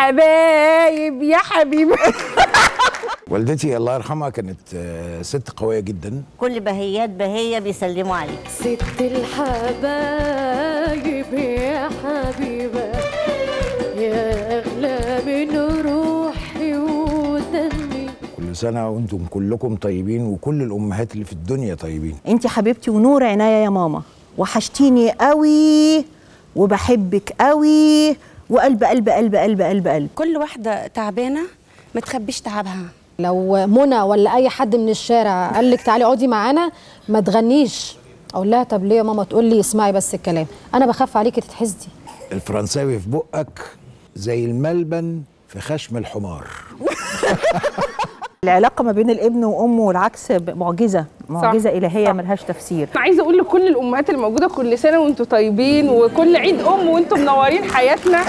حبايب يا حبيبي والدتي الله يرحمها كانت آه، ست قويه جدا كل بهيات بهية بيسلموا عليك ست الحبايب يا حبيبة يا أغلى من روحي ودمي كل سنه وانتم كلكم طيبين وكل الامهات اللي في الدنيا طيبين انت حبيبتي ونور عينيا يا ماما وحشتيني قوي وبحبك قوي وقلب قلب قلب قلب قلب قلب كل واحدة تعبانة ما تخبيش تعبها لو منى ولا اي حد من الشارع قال لك تعالي اقعدي معانا ما تغنيش اقول لها طب ليه يا ماما تقول لي اسمعي بس الكلام انا بخاف عليكي تتحسدي الفرنساوي في بقك زي الملبن في خشم الحمار العلاقه ما بين الابن وامه والعكس ب- معجزه معجزه الهيه ملهاش تفسير انا عايزه اقول لكل الامهات الموجوده كل سنه وانتم طيبين وكل عيد ام وانتم منورين حياتنا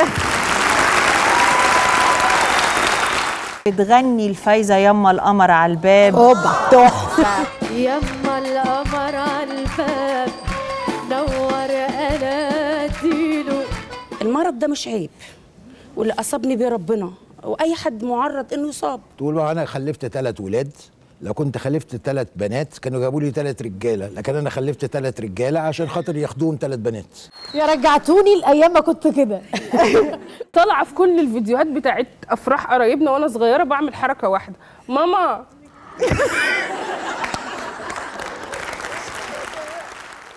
بتغني الفايزه يما القمر على الباب اوبا تحفه يما القمر على الباب نور اناديله المرض ده مش عيب واللي أصابني بيه ربنا وأي حد معرض إنه يصاب تقول بقى انا خلفت ثلاث ولاد لو كنت خلفت ثلاث بنات كانوا جابوا لي ثلاث رجاله لكن انا خلفت ثلاث رجاله عشان خاطر ياخدوهم ثلاث بنات يا رجعتوني الايام ما كنت كده طالعه في كل الفيديوهات بتاعت افراح قرايبنا وانا صغيره بعمل حركه واحده ماما